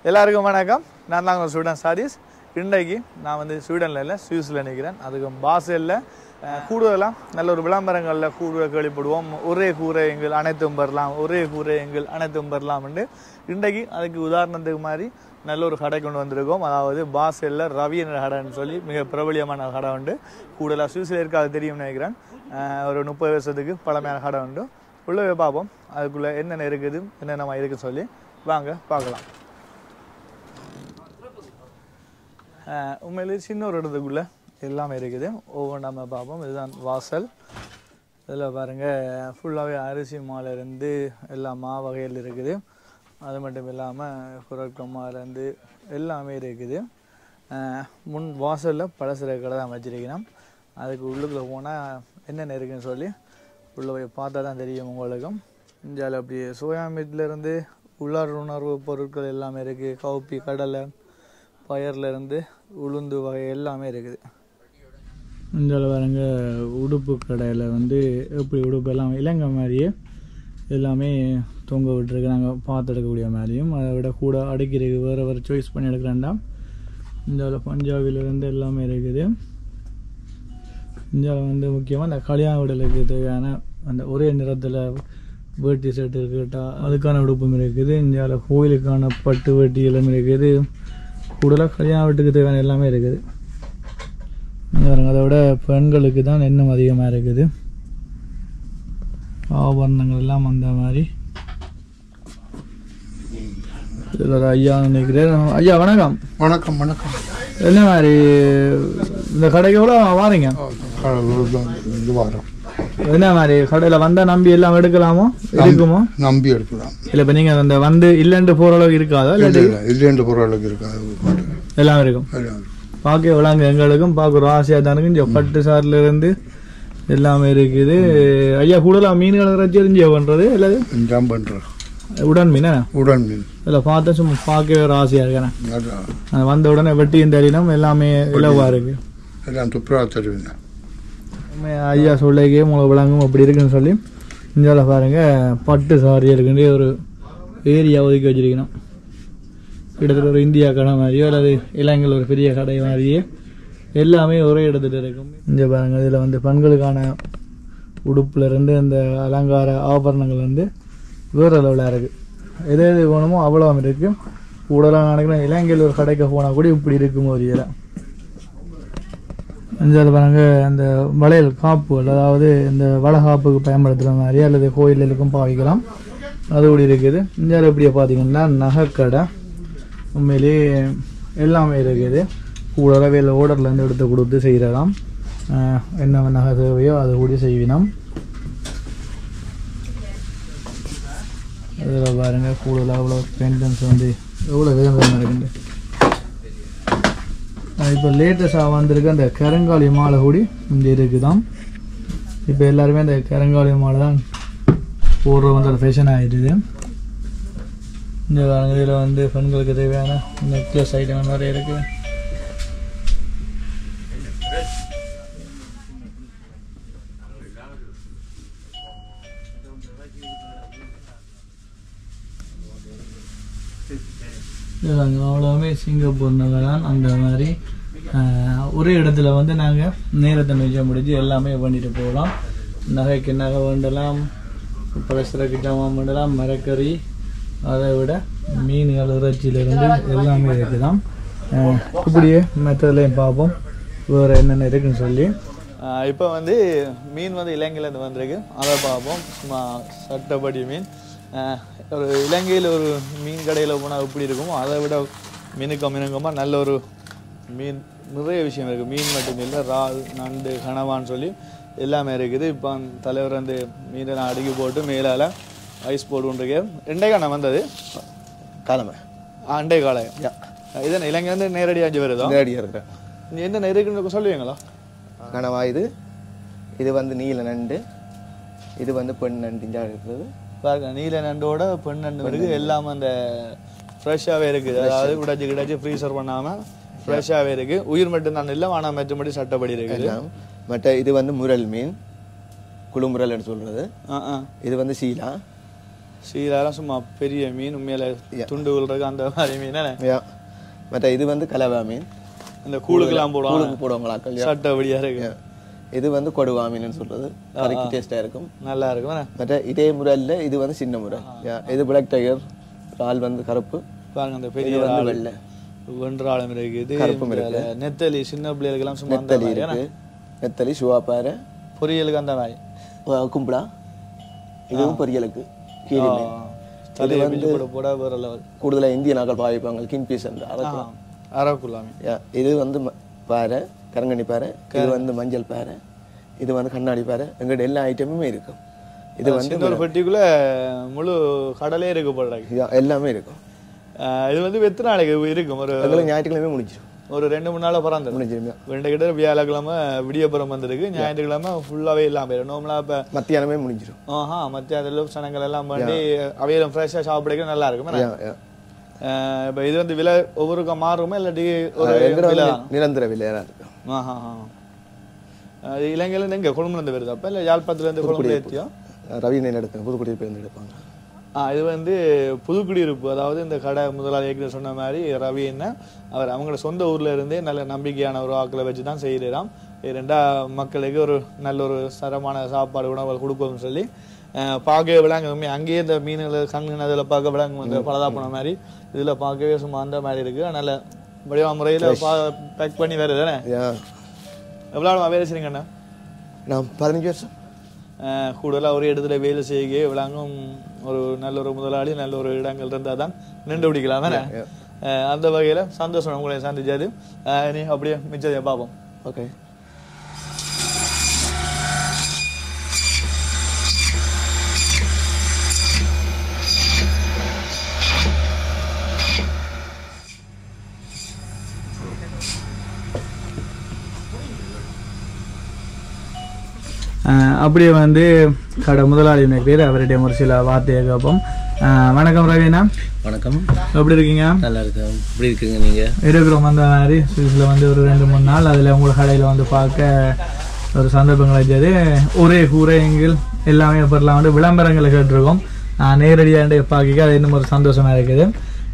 எல்லாருக்கும் வணக்கம் நான் தான் உங்கள் ஸ்வீடன் சாதீஸ் இன்றைக்கு நான் வந்து ஸ்வீடனில் இல்லை சுவிஸில் நிற்கிறேன் அதுக்கு பாசலில் கூடுதலாக நல்ல ஒரு விளம்பரங்களில் கூடுதல் கேள்விப்படுவோம் ஒரே கூரை எங்கள் அனைத்தும் பெறலாம் ஒரே கூரை எங்கள் அனைத்தும் பெறலாம்னு இன்றைக்கு அதுக்கு உதாரணத்துக்கு மாதிரி நல்ல ஒரு கடை கொண்டு வந்திருக்கோம் அதாவது பாசலில் ரவி என்ற கடைன்னு சொல்லி மிக பிரபலியமான கடை உண்டு கூடுதலாக சுவிஸில் இருக்காது தெரியும்னு நினைக்கிறேன் அஹ் ஒரு முப்பது வருஷத்துக்கு பழமையான கடை உண்டு உள்ளே போய் பார்ப்போம் அதுக்குள்ளே என்னென்ன இருக்குது என்னென்ன இருக்குன்னு சொல்லி வாங்க பார்க்கலாம் ஆஹ் உண்மையிலேயே சின்ன ஒரு இடத்துக்குள்ள எல்லாமே இருக்குது ஒவ்வொன்றா நம்ம பார்ப்போம் இதுதான் வாசல் இதில் பாருங்கள் ஃபுல்லாகவே அரிசி மாலை இருந்து எல்லா மா வகைகள் இருக்குது அது மட்டும் இல்லாமல் குரக்கம்மாலேருந்து எல்லாமே இருக்குது ஆஹ் முன் வாசலில் பலசர கடை தான் வச்சிருக்கிறோம் அதுக்கு உள்ளுக்குள்ளே போனால் என்னென்ன இருக்குன்னு சொல்லி உள்ளே போய் பார்த்தா தான் தெரியும் உங்களுக்கும் இந்தியாவில் அப்படி சோயா மீட்லேருந்து உள்ளார் உணர்வு பொருட்கள் எல்லாமே இருக்குது கவுப்பி கடலை பயர்ல இருந்து உளுந்து வகை எல்லாமே இருக்குது இந்தியாவில் பாருங்க உடுப்பு கடையில் வந்து எப்படி உடுப்பு எல்லாம் இலங்கை மாதிரியே எல்லாமே தொங்க விட்டுருக்கு நாங்கள் பார்த்து எடுக்கக்கூடிய மாதிரியும் அதை விட கூட அடுக்கிறதுக்கு வேறு வேறு சாய்ஸ் பண்ணி எடுக்கிறேன்டா இந்தியாவில் பஞ்சாபிலேருந்து எல்லாமே இருக்குது இந்தியாவில் வந்து முக்கியமாக இந்த கல்யாண உடலுக்கு தேவையான அந்த ஒரே நிறத்தில் வேட்டி ஷர்ட் இருக்கட்டா அதுக்கான உடுப்பும் இருக்குது இந்தியாவில் கோயிலுக்கான பட்டு வேட்டி எல்லாமே இருக்குது கூடுதலாக கல்யாண வீட்டுக்கு தேவையான எல்லாமே இருக்குது இங்க பாருங்க அதை விட பெண்களுக்கு தான் இன்னும் அதிகமாக இருக்குது ஆபரணங்கள் எல்லாம் அந்த மாதிரி இதில் ஒரு ஐயா நினைக்கிறேன் ஐயா வணக்கம் வணக்கம் வணக்கம் என்ன மாதிரி இந்த கடைக்கு எவ்வளோ வாரீங்க கடவுள் தான் இது வாரம் என்ன மாதிரி கடையில் வந்தால் நம்பி எல்லாம் எடுக்கலாமோ இருக்குமோ நம்பி எடுக்கலாம் இல்லை இப்போ நீங்கள் அந்த வந்து இல்லைன்ட்டு போகிற அளவுக்கு இருக்காதா இல்லை இல்லாட்டி இல்லை இல்லைன்ற பொருளுக்கு இருக்காது எல்லாம் இருக்கும் எல்லாம் இருக்கு. பார்க்க விளாங்க எங்களுக்கும் பார்க்க ஒரு ஆசையாக தான் இருக்கு இந்த பட்டு சார்ல இருந்து எல்லாமே இருக்குது ஐயா கூடலாம் மீன்கள் இறைச்சி எரிஞ்சியா பண்ணுறது இல்லை இதான் பண்ணுறோம் உடன் மீனா உடன் மீன் இல்லை பார்த்தா சும்மா பார்க்கவே ஒரு ஆசையாக இருக்கேன் அதான் அது வந்த உடனே வெட்டியும் தரினம் எல்லாமே இலவாக இருக்கு எல்லாம் துப்புரவா தருவீங்க உண்மை ஐயா சொல்லிக்கே உங்களுக்கு விளங்கும் அப்படி இருக்குன்னு சொல்லி இந்தியாவில் பாருங்க பட்டு சாரி இருக்குன்ற ஒரு ஏரியா ஒதுக்கி வச்சிருக்கணும் கிட்டத்தட்ட ஒரு இந்தியா கடை மாதிரியோ அல்லது இலங்கையில் ஒரு பெரிய கடை மாதிரியே எல்லாமே ஒரே இடத்துல இருக்கும் இங்கே பாருங்க இதில் வந்து பெண்களுக்கான உடுப்புல இருந்து அந்த அலங்கார ஆபரணங்கள் வந்து வேறு லெவலாக இருக்குது எது எது வேணுமோ அவ்வளோ இருக்கு கூடலாம் நினைக்கிறேன் இலங்கையில் ஒரு கடைக்கு போனால் கூட இப்படி இருக்கும் ஒரு இதில் இந்தியாவில் பாருங்க அந்த வளையல் காப்புகள் அதாவது இந்த வளகாப்புக்கு பயன்படுத்துகிற மாதிரி அல்லது கோயிலுக்கும் பாவிக்கலாம் அது கூட இருக்குது இந்தியாவில் எப்படியா பார்த்தீங்கன்னா நகைக்கடை உண்மையிலேயே எல்லாமே இருக்குது கூட வேலை ஓர்டர்லேருந்து எடுத்து கொடுத்து செய்கிறதாம் என்ன நகை தேவையோ அது கூட செய்வினோம் இதில் பாருங்க கூடுதலாக அவ்வளோ பெயிண்டன்ஸ் வந்து எவ்வளோ விதம் இருக்குது இப்போ லேட்டஸ்டாக வந்திருக்க அந்த கருங்காலி மாலை கூடி இங்கே இருக்குதாம் இப்போ எல்லாருமே அந்த கருங்காலி மாலை தான் போடுற வந்து ஒரு ஃபேஷன் ஆகிடுது இந்த இதில் வந்து பெண்களுக்கு தேவையான நெக்லஸ் ஐட்டம் நிறைய இருக்குது இதுதாங்க அவ்வளோவுமே சிங்கப்பூர் நகர் தான் அந்த மாதிரி ஆஹ், ஒரே இடத்துல வந்து நாங்கள் நேரத்தை மிச்சம் முடிஞ்சு எல்லாமே பண்ணிட்டு போகலாம் நகைக்கு நகை வேண்டலாம் பலசரக்கு ஜாமான் வேண்டலாம் மரக்கறி அதை விட மீன்கள் இறைச்சியிலிருந்து எல்லாமே இருக்குதாம் ஆஹ், இப்படியே மற்றதுலையும் பார்ப்போம் வேறு என்னென்ன இருக்குன்னு சொல்லி இப்போ வந்து மீன் வந்து இலங்கையிலேருந்து வந்திருக்கு அதை பார்ப்போம் சும்மா சட்டப்படி மீன் ஆஹ், ஒரு இலங்கையில் ஒரு மீன் கடையில் போனால் எப்படி இருக்குமோ அதை விட மினுக்கம் மினுக்கமாக நல்ல ஒரு மீன் நிறைய விஷயம் இருக்குது மீன் மட்டும் இல்லை இறால் நண்டு கனவான்னு சொல்லி எல்லாமே இருக்குது இப்போ அந்த தலைவர் வந்து மீனெல்லாம் அடுக்கி போட்டு மேலால் ஐஸ் போட்டுருக்கு ரெண்டே காலம் வந்தது காலமை அண்டை காலம் இதன் இலங்கையிலேருந்து நேரடியாக அஞ்சு வருதோ நேரடியாக இருக்கிறேன் நீ என்ன இருக்குன்னு சொல்லுவீங்களா கனவா இது இது வந்து நீல நண்டு இது வந்து பெண் நண்டு இஞ்சா இருக்கிறது பாருங்க நீல நண்டோட பெண் நண்டு இருக்கு எல்லாமே அந்த ஃப்ரெஷ்ஷாகவே இருக்குது அதாவது உடைச்சு கிடச்சி ஃப்ரீசர் பண்ணாமல் ஃப்ரெஷ்ஷாகவே இருக்கு உயிர் மட்டும் தான் இல்லை ஆனால் மற்றபடி சட்டப்படி இருக்குது எல்லாம் மற்ற இது வந்து முரல் மீன் குழுமுரல்னு சொல்றது ஆ ஆ இது வந்து சீலா சீராலாம் சும்மா பெரிய மீன் உண்மையில துண்டு விழுறதுக்கு அந்த மாதிரி மீன் என்ன? யா மற்ற இது வந்து கலவா மீன் இந்த கூழுக்கெல்லாம் போடுவாங்க கூழுக்கு போடுவாங்களாக்கள் யா. சட்டை அப்படியா இருக்கு யா. இது வந்து கொடுவா மீன் சொல்றது கறிக்கு டேஸ்டா இருக்கும் நல்லா இருக்கும் என்ன? மற்ற இதே முறையில் இது வந்து சின்ன முறை யா இது பிளாக் டைகர் ஆள் வந்து கருப்பு பாருங்க அந்த இது பெரிய வந்து ஆள் வெள்ளை வென்றாளம் இருக்குது கருப்பும் இதுல நெத்தலி சின்ன பிள்ளைகளுக்கெல்லாம் சும்மா அந்த நெத்தலி மாதிரி இருக்கு நெத்தலி சுவாப்பாறை பொரியலுக்கு அந்த மாதிரி கும்பலா இதுவும் பொரியலுக்கு கீரி மீன் தலையை பிஞ்சு போட போட வேற லெவல் கூடுதலா இந்திய நாக்கள் பாவிப்பாங்க கிங் பீஸ் என்று அரைக்கலாம் அரக்குள்ளாமி யா, இது வந்து ம- பாறை கருங்கண்ணி பாறை இது வந்து மஞ்சள் பாறை இது வந்து கண்ணாடி பாறை எங்கிட்ட எல்லா ஐட்டமுமே இருக்கும் இது வந்து சின்ன ஒரு பெட்டிக்குள்ள முழு கடலே இருக்கு போடுறாங்க யா, எல்லாமே இருக்கும் இது வந்து எத்தனை நாளைக்கு இருக்கும் ஒரு எங்களுக்கு ஞாயிற்றுக்கிழமை முடிஞ்சிடும் ஒரு ரெண்டு மூணு நாள் பிறந்தது முடிஞ்சிடும் ரெண்டு கிட்ட வியாழக்கிழமை விடியப்புறம் வந்திருக்கு ஞாயிற்றுக்கிழமை ஃபுல்லாவே இல்லாம போயிடும் நார்மலா இப்ப மத்தியானமே முடிஞ்சிடும் ஆஹா மத்திய அதில் சனங்கள் எல்லாம் பண்ணி அவையிலும் ஃப்ரெஷ்ஷாக சாப்பிடுறது நல்லா இருக்கும் யா, யா. இப்போ இது வந்து விலை ஒவ்வொருக்கும் மாறுமா இல்லாட்டி ஒரு எங்கிட்ட விலை வந்து நிரந்தர விலையாக இருக்கும் ஆஹா ஆஹா இலங்கையிலேருந்து எங்கே கொழும்புலேருந்து வருது அப்போ இல்லை யாழ்ப்பாணத்துலேருந்து கொழும்புல ஏற்றியோ ரவி நெல் எடுத்து புதுக்குடியிருப்பு வந்து எடுப்பாங்க ஆ இது வந்து புதுக்குடியிருப்பு அதாவது இந்த கடை முதலாளி ஏற்கனவே சொன்ன மாதிரி ரவி என்ன அவர் அவங்களோட சொந்த ஊர்ல இருந்தே நல்ல நம்பிக்கையான ஒரு ஆக்களை வச்சு தான் செய்கிறாராம் ரெண்டா மக்களுக்கு ஒரு நல்ல ஒரு தரமான சாப்பாடு உணவுகள் கொடுக்கணும்னு சொல்லி அஹ், பார்க்கவே விளாங்க உண்மை அங்கேயே இந்த மீன்கள் கண்ணு அதில் பார்க்க விளாங்க வந்து பலதா போன மாதிரி இதில் பார்க்கவே சும்மா அந்த மாதிரி இருக்கு நல்ல வடிவ முறையில் பேக் பண்ணி வருது தானே யா எவ்வளோ நாள் வேலை செய்றீங்கண்ணா நான் பதினஞ்சு வருஷம் அஹ் கூடுதலாக ஒரு இடத்துல வேலை செய்ய விளங்கும் ஒரு நல்ல ஒரு முதலாளி நல்ல ஒரு இடங்கள் இருந்தால் தான் நின்று பிடிக்கலாம் தானே அஹ் அந்த வகையில் சந்தோஷம் உங்களை சந்திச்சது அஹ் நீ அப்படியே மிச்சதை பார்ப்போம் ஓகே அப்படியே வந்து கடை முதலாளி பேர் அவருடைய ஒரு சில வார்த்தையை கேட்போம் அஹ் வணக்கம் ரவீனா வணக்கம் எப்படி இருக்கீங்க நல்லா இருக்கேன் எப்படி இருக்கீங்க நீங்க இருக்கிறோம் அந்த மாதிரி சுவிஸில் வந்து ஒரு ரெண்டு மூணு நாள் அதில் உங்களோட கடையில் வந்து பார்க்க ஒரு சந்தர்ப்பங்கள் வச்சது ஒரே கூரை எங்கள் எல்லாமே இப்போலாம் வந்து விளம்பரங்களை கேட்டிருக்கோம் நான் நேரடியாக பார்க்க அது இன்னும் ஒரு சந்தோஷமா இருக்குது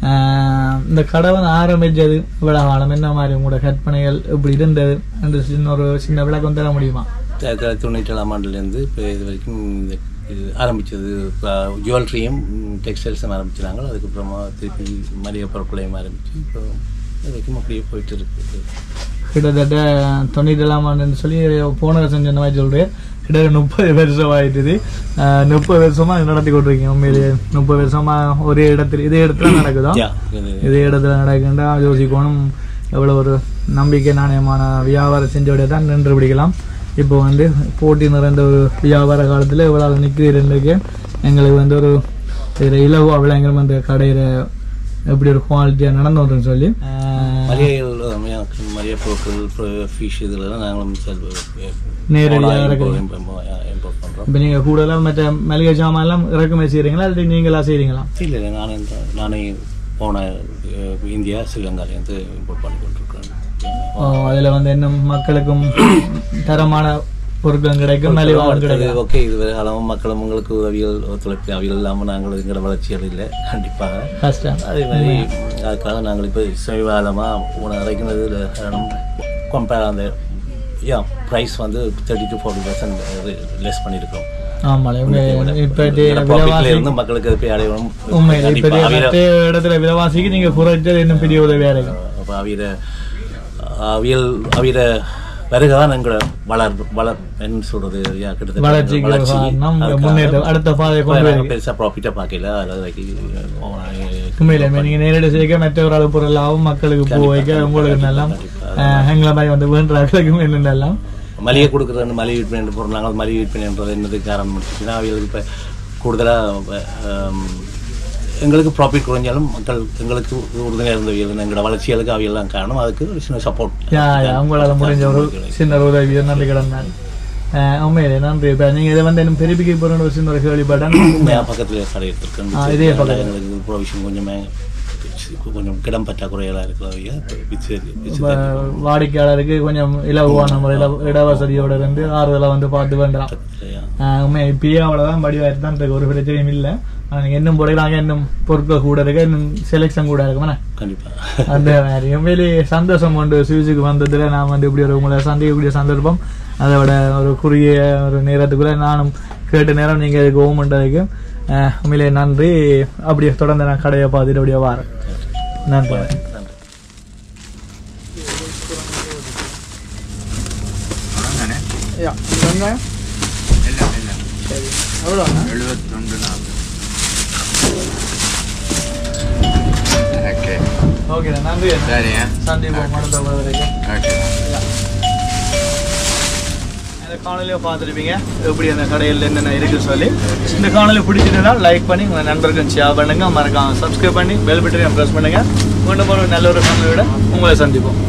ஆஹ் இந்த கடை வந்து ஆரம்பிச்சது இவ்வளோ காலம் என்ன மாதிரி உங்களோட கற்பனைகள் இப்படி இருந்தது அந்த சின்ன ஒரு சின்ன விளக்கம் தர முடியுமா ஆயிரத்தி தொள்ளாயிரத்தி தொண்ணூற்றி ஏழாம் ஆண்டுலேருந்து இப்போ இது வரைக்கும் இந்த இது ஆரம்பிச்சது இப்போ ஜுவல்லரியும் டெக்ஸ்டைல்ஸும் ஆரம்பிச்சினாங்க அதுக்கப்புறமா திருப்பி மளிகை பொருட்களையும் ஆரம்பிச்சு இப்போ இது வரைக்கும் அப்படியே போயிட்டு இருக்குது கிட்டத்தட்ட தொண்ணூற்றி ஏழாம் ஆண்டுன்னு சொல்லி போன வருஷம் சொன்ன மாதிரி சொல்கிறேன் கிட்டத்தட்ட முப்பது வருஷம் ஆயிட்டுது ஆஹ் முப்பது வருஷமா இது நடத்தி கொண்டிருக்கீங்க உண்மையிலேயே முப்பது வருஷமா ஒரே இடத்துல இதே இடத்துல நடக்குதா யா, இது இதே இடத்துல நடக்கின்ற யோசிக்கணும் எவ்வளோ ஒரு நம்பிக்கை நாணயமான வியாபாரம் செஞ்சோட தான் நின்று பிடிக்கலாம் இப்போ வந்து போட்டி நிறைந்த ஒரு வியாபார காலத்தில் இவ்வளோ நிற்கிறதுக்கு எங்களுக்கு வந்து ஒரு இதில் இலகுவா விளைஞர் அந்த கடையில் எப்படி ஒரு குவாலிட்டியாக நடந்து வருதுன்னு சொல்லி ஆஹ் மளிகைகள் எனக்கு மளிகை பொருட்கள் ஃபிஷ் இதெல்லாம் நாங்களும் செல் நேரடியாக இறக்குறீங்க இம்போர்ட் பண்ணுறோம் இப்போ நீங்கள் கூடுதலாக மற்ற மளிகை சாமான் எல்லாம் இறக்குமதி செய்கிறீங்களா இல்லாட்டி நீங்களா செய்கிறீங்களா இல்லை இல்லை நானே நானே போன அஹ், இந்தியா ஸ்ரீலங்காலேருந்து இம்போர்ட் பண்ணி கொண்டிருக்கிறேன் அதில் வந்து இன்னும் மக்களுக்கும் தரமான பொருட்களும் கிடைக்கும் மலிவாகவும் கிடைக்கும் ஓகே இது வரை காலமும் மக்களும் உங்களுக்கு உதவிகள் ஒத்துழைப்பு அவிகள் இல்லாமல் நாங்கள் எங்களோட வளர்ச்சிகள் இல்லை கண்டிப்பாக கஷ்டம் அதே மாதிரி அதுக்காக நாங்கள் இப்போ சமீப காலமாக உணவு இறக்குனது காரணம் கம்பேர் அந்த யா ப்ரைஸ் வந்து thirty to forty percent less பண்ணியிருக்கோம் ஆமாம் இப்போ ப்ராஃபிட்ல இருந்து மக்களுக்கு அது போய் அடையணும் உண்மையில் இப்போ கண்டிப்பாக அவிர மற்ற இடத்துல விலைவாசிக்கு நீங்கள் குறைச்சது இன்னும் பெரிய உதவியாக இருக்கும் அப்போ அவிர அவியல் அவிர வருகை தான் எங்களோட வளர் வளர் என்ன சொல்றது யா கிட்டத்தட்ட வளர்ச்சிக்கு ஒரு காரணம் முன்னேற்றம் அடுத்த பாதையை கொண்டு நாங்கள் வருது பெருசாக ப்ராஃபிட்டாக பார்க்கல அதாவது உண்மையில நீங்க நேரடி சேர்க்க மற்ற ஒரு அளவு பொருளாகவும் மக்களுக்கு பூ வைக்க உங்களுக்கு நல்லா எங்களை மாதிரி வந்து வேண்டாக்களுக்கும் என்னென்னலாம் மளிகை கொடுக்குற மளிகை விற்பனை பொருள் நாங்கள் மளிகை விற்பனைன்றது என்னது காரணம் முடிச்சுன்னா அவங்களுக்கு இப்போ கூடுதலாக எங்களுக்கு ப்ராஃபிட் குறைஞ்சாலும் மக்கள் எங்களுக்கு உறுதுணையாக இருந்தவியல் எங்களோட வளர்ச்சிகளுக்கு அவையெல்லாம் காரணம் அதுக்கு ஒரு சின்ன சப்போர்ட் யா யா உங்களால முடிஞ்ச ஒரு சின்ன ஒரு உதவி நன்றி கடன் தான் அஹ் உண்மையிலே நன்றி இப்போ நீங்க இதை வந்து இன்னும் பெருப்பிக்க போகிற ஒரு சின்ன ஒரு கேள்விப்பட்டேன் பக்கத்தில் கடை எடுத்திருக்கேன் ஆ, இதே அதனால எங்களுக்கு ப்ரொவிஷன் கொஞ்சமே இப்போ கொஞ்சம் கிடம் பற்றாக்குறையெல்லாம் இருக்கிறவைய பிச்சு பிச்சு இப்போ வாடிக்கையாளருக்கு கொஞ்சம் இலகுவான முறையில் இடவசதியோட இருந்து ஆறுதலாக வந்து பார்த்து வேண்டாம் உண்மை இப்பயே அவ்வளோதான் வடிவாயிட்டு தான் இருக்கு ஒரு பிரச்சனையும் இல்லை ஆனால் இன்னும் போடுறாங்க இன்னும் பொருட்கள் கூட இருக்கு இன்னும் செலெக்ஷன் கூட இருக்குமாண்ணே கண்டிப்பாக அந்த மாதிரி உண்மையிலேயே சந்தோஷம் உண்டு சுவிஸுக்கு வந்ததுல நான் வந்து இப்படி ஒரு உங்களை சந்திக்கக்கூடிய சந்தர்ப்பம் அதை விட ஒரு குறுகிய ஒரு நேரத்துக்குள்ள நானும் கேட்ட நேரம் நீங்க இதுக்கு ஓம் பண்றதுக்கு அஹ், உண்மையிலேயே நன்றி அப்படியே தொடர்ந்து நான் கடையை பார்த்துட்டு அப்படியே வரேன் நன்றி நன்றி வெங்காயம் சரி எவ்வளோண்ணா எழுபத்தி நாலு ஓகே ஓகே நன்றி சரியா சந்திப்போம் மனதை வரைக்கும் ஓகே இந்த காணொலியை பார்த்துருப்பீங்க எப்படி அந்த கடையில் என்னென்ன இருக்குன்னு சொல்லி இந்த காணொலி பிடிச்சிருந்தா லைக் பண்ணி உங்கள் நண்பர்களுக்கு ஷேர் பண்ணுங்க மறக்காம சப்ஸ்கிரைப் பண்ணி பெல் பட்டனையும் ப்ரெஸ் பண்ணுங்க மீண்டும் ஒரு நல்ல ஒரு காணொலியோட உங்களை சந்திப்போம்